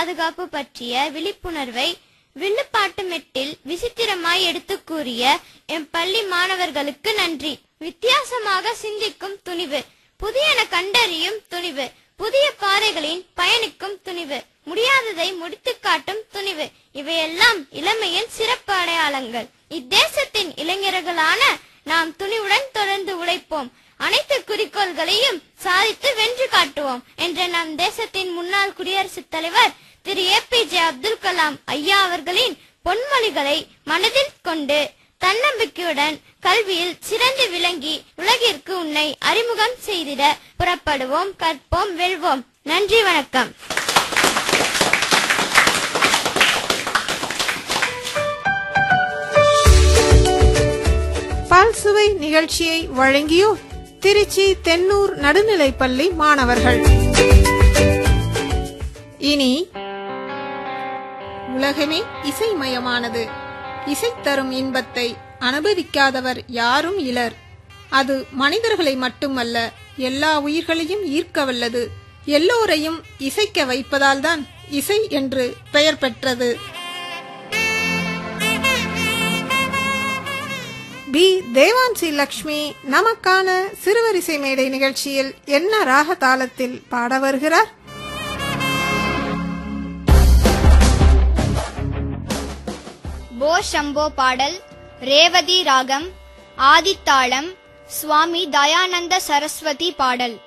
பாதுகாப்பு பற்றிய விழிப்புணர்வை வில்லுப்பாட்டு மெட்டில் விசித்திரமாய் எடுத்துக் கூறிய எம் பள்ளி மாணவர்களுக்கு நன்றி வித்தியாசமாக சிந்திக்கும் துணிவு புதியன கண்டறியும் துணிவு புதிய பாதைகளின் பயணிக்கும் துணிவு முடியாததை முடித்துக் காட்டும் துணிவு இவையெல்லாம் இளமையின் சிறப்பு அடையாளங்கள் இத்தேசத்தின் இளைஞர்களான நாம் துணிவுடன் தொடர்ந்து உழைப்போம் அனைத்து குறிக்கோள்களையும் சாதித்து வென்று காட்டுவோம் என்ற நம் தேசத்தின் முன்னாள் குடியரசுத் தலைவர் திரு A P J Abdul Kalam ஐயா அவர்களின் பொன்மொழிகளை மனதில் கொண்டு தன்னம்பிக்கையுடன் கல்வியில் சிறந்து விளங்கி உலகிற்கு உன்னை அறிமுகம் செய்திட புறப்படுவோம் கற்போம் வெல்வோம் நன்றி வணக்கம் பல்சுவை நிகழ்ச்சியை வழங்கியோர் திருச்சி தென்னூர் நடுநிலைப்பள்ளி மாணவர்கள் இனி உலகமே இசைமயமானது இசை தரும் இன்பத்தை அனுபவிக்காதவர் யாரும் இலர் அது மனிதர்களை மட்டுமல்ல எல்லா உயிர்களையும் ஈர்க்க வல்லது எல்லோரையும் இசைக்க வைப்பதால்தான் இசை என்று பெயர் பெற்றது பி தேவான்சி லக்ஷ்மி நமக்கான சிறுவரிசை மேடை நிகழ்ச்சியில் என்ன ராக தாளத்தில் பாட வருகிறார் போ சம்போ பாடல் ரேவதி ராகம் ஆதித்தாளம் சுவாமி தயானந்த சரஸ்வதி பாடல்